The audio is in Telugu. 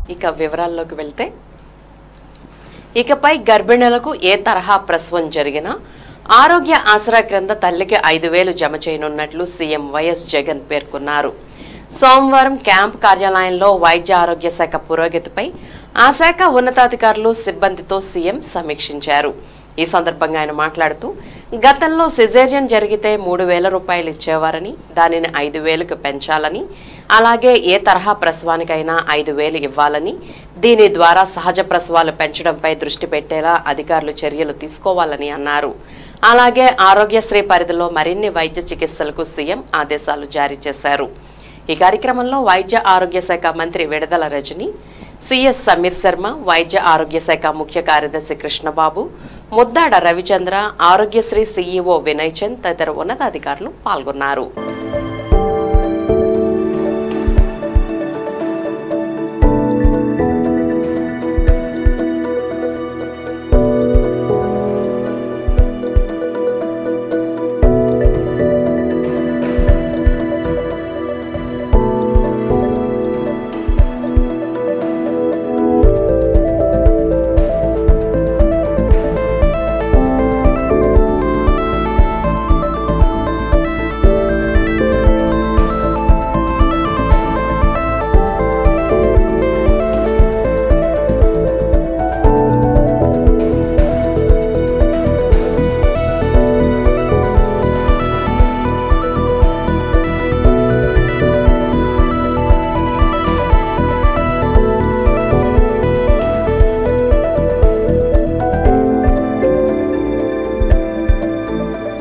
ఇక వివరాల్లోకి వెళ్తే ఇకపై గర్భిణులకు ఏ తరహా ప్రసవం జరిగినా ఆరోగ్య ఆసరా క్రింద తల్లికి ఐదు వేలు జమ చేయనున్నట్లు సీఎం వైఎస్ జగన్ పేర్కొన్నారు సోమవారం క్యాంప్ కార్యాలయంలో వైద్య ఆరోగ్య శాఖ పురోగతిపై ఆ శాఖ ఉన్నతాధికారులు సిబ్బందితో సీఎం సమీక్షించారు ఈ సందర్భంగా ఆయన మాట్లాడుతూ గతంలో సిజేరియన్ జరిగితే మూడు వేల రూపాయలు ఇచ్చేవారని దానిని ఐదు వేలకు పెంచాలని అలాగే ఏ తరహా ప్రసవానికైనా ఐదు వేలు ఇవ్వాలని దీని ద్వారా సహజ ప్రసవాలు పెంచడంపై దృష్టి పెట్టేలా అధికారులు చర్యలు తీసుకోవాలని అన్నారు అలాగే ఆరోగ్యశ్రీ పరిధిలో మరిన్ని వైద్య చికిత్సలకు సీఎం ఆదేశాలు జారీ చేశారు ఈ కార్యక్రమంలో వైద్య ఆరోగ్య శాఖ మంత్రి విడదల రజని సిఎస్ సమీర్ శర్మ వైద్య ఆరోగ్య శాఖ ముఖ్య కార్యదర్శి కృష్ణబాబు ముద్దాడ రవిచంద్ర ఆరోగ్యశ్రీ సీఈఓ వినయ్ చంద్ తదితర ఉన్నతాధికారులు పాల్గొన్నారు